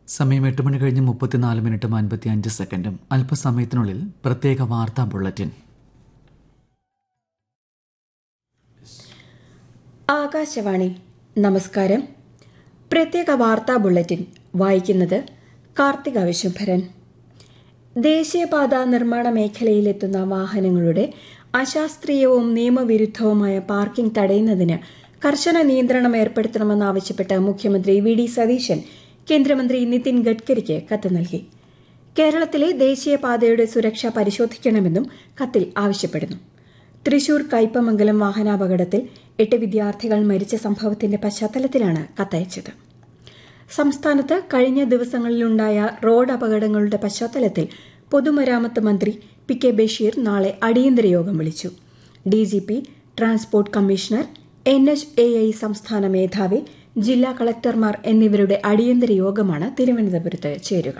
സമയം എട്ട് മണി കഴിഞ്ഞ് മുപ്പത്തിനാല് മിനിറ്റും അൻപത്തി അഞ്ച് സെക്കൻഡും അല്പസമയത്തിനുള്ളിൽ പ്രത്യേക വാർത്താ ബുള്ളറ്റിൻ ആകാശവാണി നമസ്കാരം പ്രത്യേക വാർത്താ ബുള്ളറ്റിൻ വായിക്കുന്നത് കാർത്തിക വിശുംഭരൻ ദേശീയപാത നിർമ്മാണ മേഖലയിലെത്തുന്ന വാഹനങ്ങളുടെ അശാസ്ത്രീയവും നിയമവിരുദ്ധവുമായ പാർക്കിംഗ് തടയുന്നതിന് കർശന നിയന്ത്രണം ഏർപ്പെടുത്തണമെന്നാവശ്യപ്പെട്ട് മുഖ്യമന്ത്രി വി ഡി സതീശൻ കേന്ദ്രമന്ത്രി നിതിൻ ഗഡ്കരിക്ക് കത്ത് നൽകി കേരളത്തിലെ ദേശീയപാതയുടെ സുരക്ഷ പരിശോധിക്കണമെന്നും കത്തിൽ ആവശ്യപ്പെടുന്നു തൃശൂർ കയ്പമംഗലം വാഹനാപകടത്തിൽ എട്ട് വിദ്യാർത്ഥികൾ മരിച്ച സംഭവത്തിന്റെ പശ്ചാത്തലത്തിലാണ് കത്തയച്ചത് സംസ്ഥാനത്ത് കഴിഞ്ഞ ദിവസങ്ങളിലുണ്ടായ റോഡ് അപകടങ്ങളുടെ പശ്ചാത്തലത്തിൽ പൊതുമരാമത്ത് മന്ത്രി പി കെ ബഷീർ നാളെ അടിയന്തര യോഗം വിളിച്ചു D G P transport commissioner N H A I സംസ്ഥാന മേധാവി ജില്ലാ കളക്ടർമാർ എന്നിവരുടെ അടിയന്തര യോഗമാണ് തിരുവനന്തപുരത്ത് ചേരുക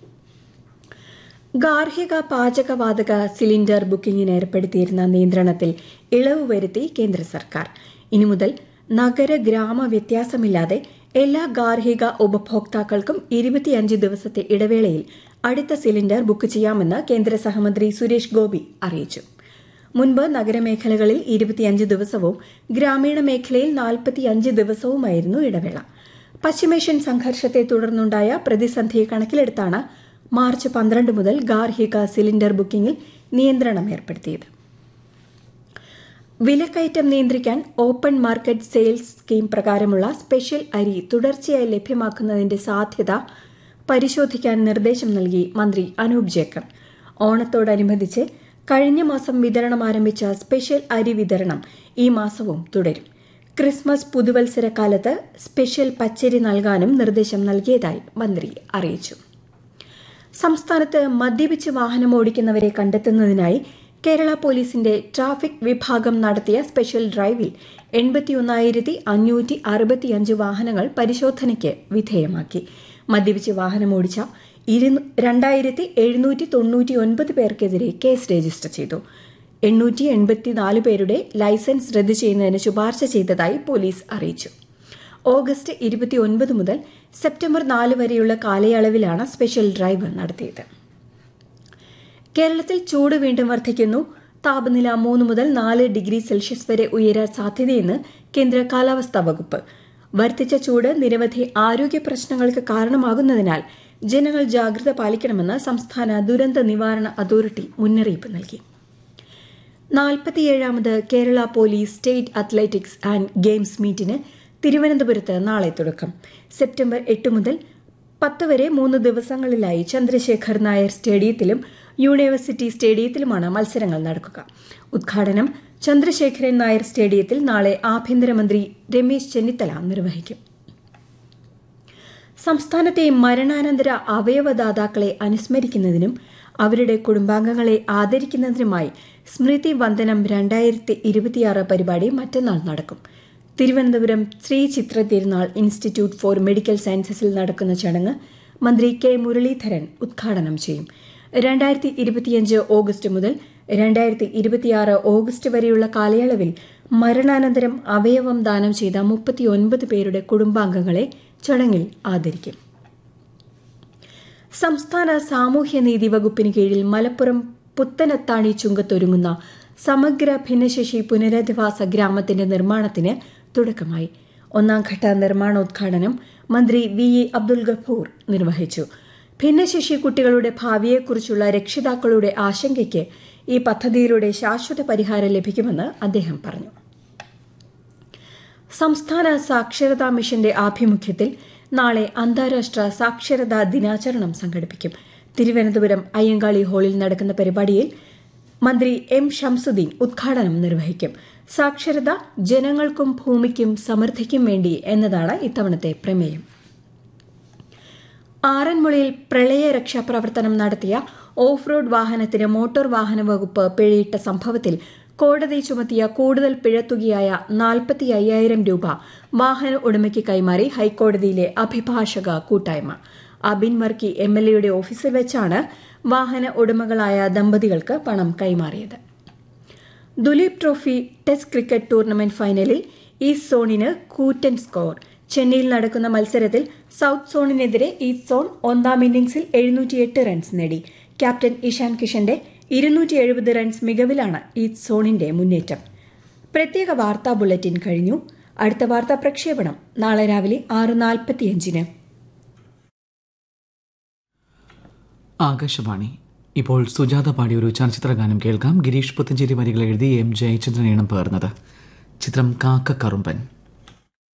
ഗാർഹിക പാചകവാതക സിലിണ്ടർ ബുക്കിംഗിന് ഏർപ്പെടുത്തിയിരുന്ന നിയന്ത്രണത്തിൽ ഇളവ് വരുത്തി കേന്ദ്ര സർക്കാർ ഇനി മുതൽ നഗര ഗ്രാമ വ്യത്യാസമില്ലാതെ എല്ലാ ഗാർഹിക ഉപഭോക്താക്കൾക്കും ഇരുപത്തിയഞ്ച് ദിവസത്തെ ഇടവേളയിൽ അടുത്ത സിലിണ്ടർ ബുക്ക് ചെയ്യാമെന്ന് കേന്ദ്ര സഹമന്ത്രി സുരേഷ് ഗോപി അറിയിച്ചു മുൻപ് നഗരമേഖലകളിൽ ഇരുപത്തിയഞ്ച് ദിവസവും ഗ്രാമീണ മേഖലയിൽ നാൽപ്പത്തിയഞ്ച് ദിവസവുമായിരുന്നു ഇടവേള പശ്ചിമേഷ്യൻ സംഘർഷത്തെ തുടർന്നുണ്ടായ പ്രതിസന്ധി കണക്കിലെടുത്താണ് മാർച്ച് പന്ത്രണ്ട് മുതൽ ഗാർഹിക സിലിണ്ടർ ബുക്കിംഗിൽ നിയന്ത്രണം ഏർപ്പെടുത്തിയത് വിലക്കയറ്റം നിയന്ത്രിക്കാൻ ഓപ്പൺ മാർക്കറ്റ് സെയിൽസ് സ്കീം പ്രകാരമുള്ള സ്പെഷ്യൽ അരി തുടർച്ചയായി ലഭ്യമാക്കുന്നതിന്റെ സാധ്യത പരിശോധിക്കാൻ നിർദ്ദേശം നൽകി മന്ത്രി അനൂപ് ജേക്കർ ഓണത്തോടനുബന്ധിച്ച് കഴിഞ്ഞ മാസം വിതരണം ആരംഭിച്ച സ്പെഷ്യൽ അരി വിതരണം ഈ മാസവും തുടരും ക്രിസ്മസ് പുതുവത്സരക്കാലത്ത് സ്പെഷ്യൽ പച്ചരി നൽകാനും നിർദ്ദേശം നൽകിയതായി മന്ത്രി അറിയിച്ചു സംസ്ഥാനത്ത് മദ്യപിച്ച് വാഹനം ഓടിക്കുന്നവരെ കണ്ടെത്തുന്നതിനായി കേരള പോലീസിന്റെ ട്രാഫിക് വിഭാഗം നടത്തിയ സ്പെഷ്യൽ ഡ്രൈവിൽ എൺപത്തിയൊന്നായിരത്തി അഞ്ഞൂറ്റി അറുപത്തിയഞ്ച് വാഹനങ്ങൾ പരിശോധനയ്ക്ക് വിധേയമാക്കി മദ്യപിച്ച് വാഹനമോടിച്ച രണ്ടായിരത്തി എഴുന്നൂറ്റി തൊണ്ണൂറ്റി ഒൻപത് പേർക്കെതിരെ കേസ് രജിസ്റ്റർ ചെയ്തു എണ്ണൂറ്റി എൺപത്തിനാല് പേരുടെ ലൈസൻസ് റദ്ദു ചെയ്യുന്നതിന് ശുപാർശ ചെയ്തതായി പോലീസ് അറിയിച്ചു ഓഗസ്റ്റ് ഇരുപത്തിയൊൻപത് മുതൽ സെപ്റ്റംബർ നാല് വരെയുള്ള കാലയളവിലാണ് സ്പെഷ്യൽ ഡ്രൈവ് നടത്തിയത് കേരളത്തിൽ ചൂട് വീണ്ടും വർദ്ധിക്കുന്നു താപനില മൂന്ന് മുതൽ നാല് ഡിഗ്രി സെൽഷ്യസ് വരെ ഉയരാൻ സാധ്യതയെന്ന് കേന്ദ്ര കാലാവസ്ഥാ വകുപ്പ് വർദ്ധിച്ച ചൂട് നിരവധി ആരോഗ്യ പ്രശ്നങ്ങൾക്ക് കാരണമാകുന്നതിനാൽ ജനങ്ങൾ ജാഗ്രത പാലിക്കണമെന്ന് സംസ്ഥാന ദുരന്ത നിവാരണ അതോറിറ്റി മുന്നറിയിപ്പ് നൽകി നാൽപ്പത്തിയേഴാമത് Kerala police state athletics and games മീറ്റിന് തിരുവനന്തപുരത്ത് നാളെ തുടക്കം സെപ്റ്റംബർ എട്ട് മുതൽ പത്ത് വരെ മൂന്ന് ദിവസങ്ങളിലായി ചന്ദ്രശേഖർ നായർ സ്റ്റേഡിയത്തിലും യൂണിവേഴ്സിറ്റി സ്റ്റേഡിയത്തിലുമാണ് മത്സരങ്ങൾ നടക്കുക ഉദ്ഘാടനം ചന്ദ്രശേഖരൻ നായർ സ്റ്റേഡിയത്തിൽ നാളെ ആഭ്യന്തരമന്ത്രി രമേശ് ചെന്നിത്തല നിർവഹിക്കും സംസ്ഥാനത്തെ മരണാനന്തര അവയവദാതാക്കളെ അനുസ്മരിക്കുന്നതിനും അവരുടെ കുടുംബാംഗങ്ങളെ ആദരിക്കുന്നതിനുമായി സ്മൃതി വന്ദനം രണ്ടായിരത്തി ഇരുപത്തിയാറ് പരിപാടി മറ്റന്നാൾ നടക്കും തിരുവനന്തപുരം ശ്രീ ചിത്ര തിരുനാൾ ഇൻസ്റ്റിറ്റ്യൂട്ട് ഫോർ മെഡിക്കൽ സയൻസസിൽ നടക്കുന്ന ചടങ്ങ് മന്ത്രി കെ മുരളീധരൻ ഉദ്ഘാടനം ചെയ്യും രണ്ടായിരത്തി ഇരുപത്തിയഞ്ച് ഓഗസ്റ്റ് മുതൽ രണ്ടായിരത്തി ഇരുപത്തിയാറ് ഓഗസ്റ്റ് വരെയുള്ള കാലയളവിൽ മരണാനന്തരം അവയവം ദാനം ചെയ്ത മുപ്പത്തിയൊൻപത് പേരുടെ കുടുംബാംഗങ്ങളെ ചടങ്ങിൽ ആദരിക്കും സംസ്ഥാന സാമൂഹ്യനീതി വകുപ്പിന് കീഴിൽ മലപ്പുറം പുത്തനത്താണി ചുങ്കത്തൊരുങ്ങുന്ന സമഗ്ര ഭിന്നശേഷി പുനരധിവാസ ഗ്രാമത്തിന്റെ നിർമ്മാണത്തിന് തുടക്കമായി ഒന്നാംഘട്ട നിർമ്മാണോദ്ഘാടനം മന്ത്രി വി എ അബ്ദുൽ ഗഫൂർ നിർവഹിച്ചു ഭിന്നശേഷി കുട്ടികളുടെ ഭാവിയെക്കുറിച്ചുള്ള രക്ഷിതാക്കളുടെ ആശങ്കയ്ക്ക് ഈ പദ്ധതിയിലൂടെ ശാശ്വത പരിഹാരം ലഭിക്കുമെന്ന് അദ്ദേഹം പറഞ്ഞു സംസ്ഥാന സാക്ഷരതാ മിഷന്റെ ആഭിമുഖ്യത്തിൽ നാളെ അന്താരാഷ്ട്ര സാക്ഷരതാ ദിനാചരണം സംഘടിപ്പിക്കും തിരുവനന്തപുരം അയ്യങ്കാളി ഹാളിൽ നടക്കുന്ന പരിപാടിയിൽ മന്ത്രി എം ഷംസുദ്ദീൻ ഉദ്ഘാടനം നിർവഹിക്കും സാക്ഷരത ജനങ്ങൾക്കും ഭൂമിക്കും സമൃദ്ധിക്കും വേണ്ടി എന്നതാണ് ഇത്തവണത്തെ പ്രമേയം ആറന്മുളയിൽ പ്രളയ രക്ഷാപ്രവർത്തനം നടത്തിയ ഓഫ് റോഡ് വാഹനത്തിന് മോട്ടോർ വാഹന വകുപ്പ് പിഴയിട്ട സംഭവത്തിൽ കോടതി ചുമത്തിയ കൂടുതൽ പിഴത്തുകയായ നാൽപ്പത്തി അയ്യായിരം രൂപ വാഹന ഉടമയ്ക്ക് കൈമാറി ഹൈക്കോടതിയിലെ അഭിഭാഷക കൂട്ടായ്മ അബിൻ മർക്കി എം എൽ എയുടെ ഓഫീസിൽ വെച്ചാണ് വാഹന ഉടമകളായ ദമ്പതികൾക്ക് പണം കൈമാറിയത് Duleep trophy test cricket tournament ഫൈനലിൽ ഈസ്റ്റ് സോണിന് കൂറ്റൻ സ്കോർ ചെന്നൈയിൽ നടക്കുന്ന മത്സരത്തിൽ സൌത്ത് സോണിനെതിരെ ഈസ്റ്റ് സോൺ ഒന്നാം ഇന്നിംഗ്സിൽ എഴുന്നൂറ്റിയെട്ട് റൺസ് നേടി ക്യാപ്റ്റൻ ഇഷാൻ കിഷന്റെ ഇരുന്നൂറ്റി എഴുപത് റൺസ് മികവിലാണ് ഈസ്റ്റ് സോണിന്റെ മുന്നേറ്റം പ്രത്യേക വാർത്താ ബുള്ളറ്റിൻ കഴിഞ്ഞു അടുത്ത വാർത്താ പ്രക്ഷേപണം നാളെ രാവിലെ ആറ് നാൽപ്പത്തിയഞ്ചിന് ആകാശവാണി ഇപ്പോൾ സുജാത പാടിയ ഒരു ചലച്ചിത്ര ഗാനം കേൾക്കാം ഗിരീഷ് പുത്തഞ്ചേരി വരികൾ എഴുതി എം ജയചന്ദ്രൻ ഈണം പേർന്നത് ചിത്രം കാക്ക കറുമ്പൻ